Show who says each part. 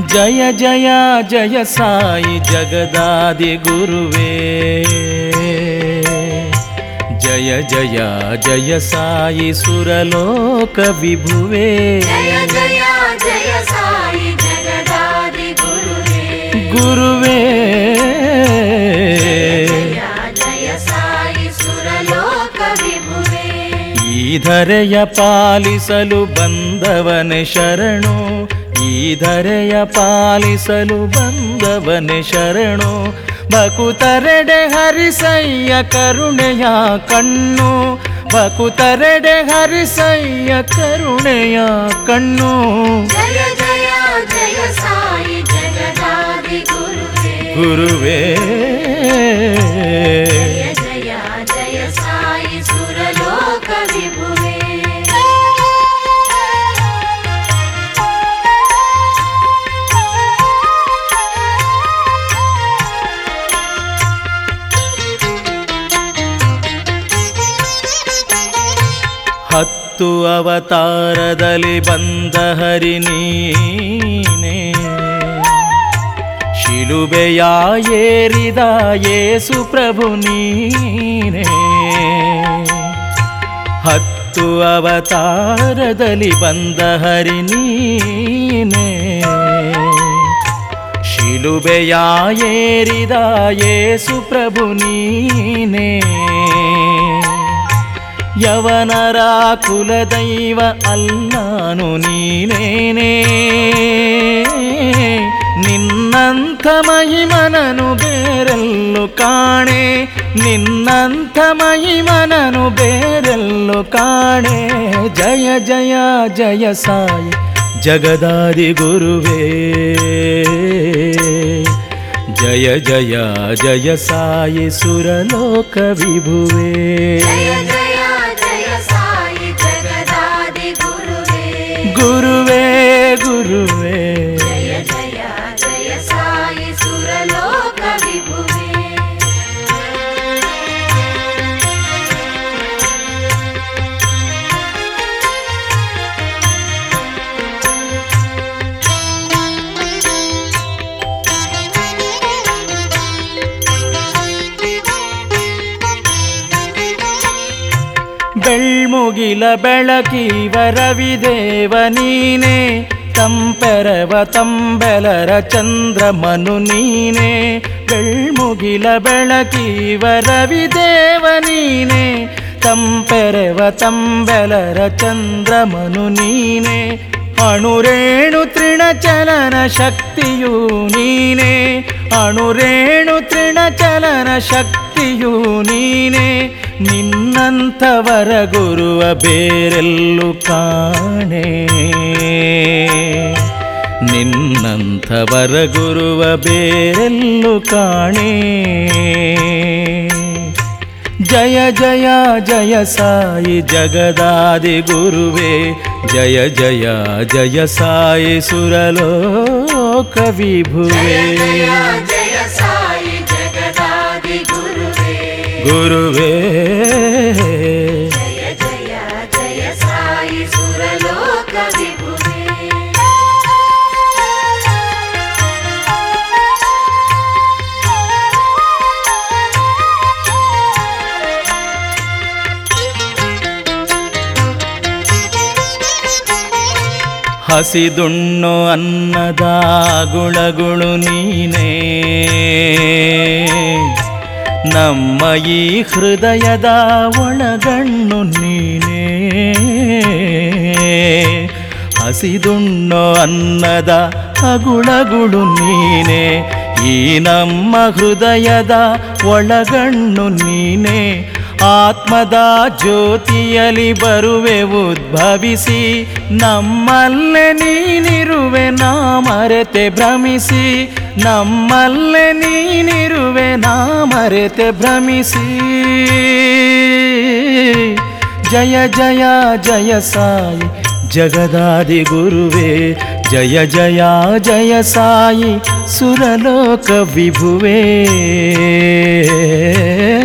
Speaker 1: ಜಯ ಜಯ ಜಯ ಸಾಯಿ ಜಗದಾದಿ ಗುರುವೇ ಜಯ ಜಯ ಜಯ ಸಾಯಿ ಸುರಲೋಕ ವಿಭುವೇ
Speaker 2: ಜಯ ಜಯ ಜಯ ಸಾಯಿ ಜಗದಾದಿ ಗುರುವೇ
Speaker 1: ಗುರುವೇ
Speaker 2: ಜಯ ಜಯ ಸಾಯಿ ಸುರಲೋಕ ವಿಭುವೇ
Speaker 1: ಈ ಧರೆಯ ಪಾಲಿಸಲು ಬಂದವನೆ ಶರಣು ಈ ಧರೆಯ ಪಾಲಿಸಲು ಬಂದವನೆ ಶರಣು ಬಕುತರೆಡೆ ಹರಿಸಯ್ಯ ಕರುಣೆಯ ಕಣ್ಣು ಬಕುತರೆಡೆ ಹರಿಸಯ್ಯ ಕರುಣೆಯ ಕಣ್ಣು
Speaker 2: ಜಯ ಜಯ ಜಯ ಸಾಯಿ ಜಗದಾದಿ ಗುರುವೇ
Speaker 1: ಗುರುವೇ
Speaker 2: ಜಯ ಜಯ ಜಯ ಸಾಯಿ ಸುರಲೋಕ ವಿಭುವೇ
Speaker 1: ಹತ್ತು ಅವತಾರದಲ್ಲಿ ಬಂದ ಹರಿ ನೀನೇ ಶಿಲುಬೆಯ ಏರಿದ ಯೇಸು ಪ್ರಭು ನೀನೇ ಹತ್ತು ಅವತಾರದಲ್ಲಿ ಬಂದ ಹರಿ ನೀನೇ ಶಿಲುಬೆಯ ಏರಿದ ಯೇಸು ಪ್ರಭು ನೀನೇ ಯವನರ ಕುಲದೈವ ಅಲ್ಲಾನು ನೀನೇನೇ ನಿನ್ನಂಥ ಮಹಿಮನನು ಬೇರೆಲ್ಲು ಕಾಣೆ ನಿನ್ನಂಥ ಮಹಿಮನನು ಬೇರೆಲ್ಲು ಕಾಣೆ ಜಯ ಜಯ ಜಯ ಸಾಯಿ ಜಗದಾದಿ ಗುರುವೇ ಜಯ ಜಯ ಜಯ ಸಾಯಿ ಸುರಲೋಕ ವಿಭುವೇ
Speaker 2: ಜಯ ಜಯ ಜಯ ಸಾಯಿ ಜಗದಾದಿ ಗುರುವೇ
Speaker 1: ಗುರುವೇ ಗುರುವೇ
Speaker 2: ಜಯ ಜಯ ಜಯ ಸಾಯಿ ಸುರಲೋಕ ವಿಭುವೇ
Speaker 1: ಬೆಳ್ಮುಗಿಲ ಬೆಳಕಿವ ರವಿದೇವ ನೀನೇ ತಂಪೆರವ ತಂಬೆಲರ ಚಂದ್ರಮನು ನೀನೇ ಬೆಳ್ಮುಗಿಲ ಬೆಳಕಿವ ರವಿದೇವ ನೀನೇ ತಂಪೆರವ ತಂಬೆಲರ ಚಂದ್ರಮನು ನೀನೇ ಅಣುರೇಣು ತೃಣಚಲನ ಶಕ್ತಿಯು ನೀನೇ ಅಣುರೇಣು ತೃಣಚಲನ ಶಕ್ತಿಯು ನೀನೇ ನಿನ್ನಂಥವರ ಗುರುವ ಬೇರೆಲ್ಲೂ ಕಾಣೆ ನಿನ್ನಂಥವರ ಗುರುವ ಬೇರೆಲ್ಲೂ ಕಾಣೆ ಜಯ ಜಯ ಜಯ ಸಾಯಿ ಜಗದಾದಿ ಗುರುವೇ ಜಯ ಜಯ ಜಯ ಸಾಯಿ ಸುರಲೋಕ ವಿಭುವೇ
Speaker 2: ಜಯ ಜಯ ಸಾಯಿ ಜಗದಾದಿ ಗುರುವೇ
Speaker 1: ಗುರುವೇ
Speaker 2: ಜಯ ಜಯ ಜಯ ಸಾಯಿ ಸುರಲೋಕ ವಿಭುವೇ
Speaker 1: ಹಸಿದುಣ್ಣು ಅನ್ನದ ಗುಳಗುಳು ನೀನೇ ನಮ್ಮ ಈ ಹೃದಯದ ಒಳಗಣ್ಣು ನೀನೇ ಹಸಿದುಣ್ಣು ಅನ್ನದ ಅಗುಳಗುಳು ನೀನೇ ಈ ನಮ್ಮ ಹೃದಯದ ಒಳಗಣ್ಣು ನೀನೇ ಆತ್ಮದ ಜ್ಯೋತಿಯಲಿ ಬರುವೆ ಉದ್ಭವಿಸಿ ನಮ್ಮಲ್ಲೇ ನೀನಿರುವೆ ನಾ ಮರೆತೆ ಭ್ರಮಿಸಿ ನಮ್ಮಲ್ಲೇ ನೀನಿರುವೆ ನಾ ಮರೆತೆ ಭ್ರಮಿಸಿ ಜಯ ಜಯ ಜಯ ಸಾಯಿ ಜಗದಾದಿ ಗುರುವೇ ಜಯ ಜಯ ಜಯ ಸಾಯಿ ಸುರಲೋಕ ವಿಭುವೇ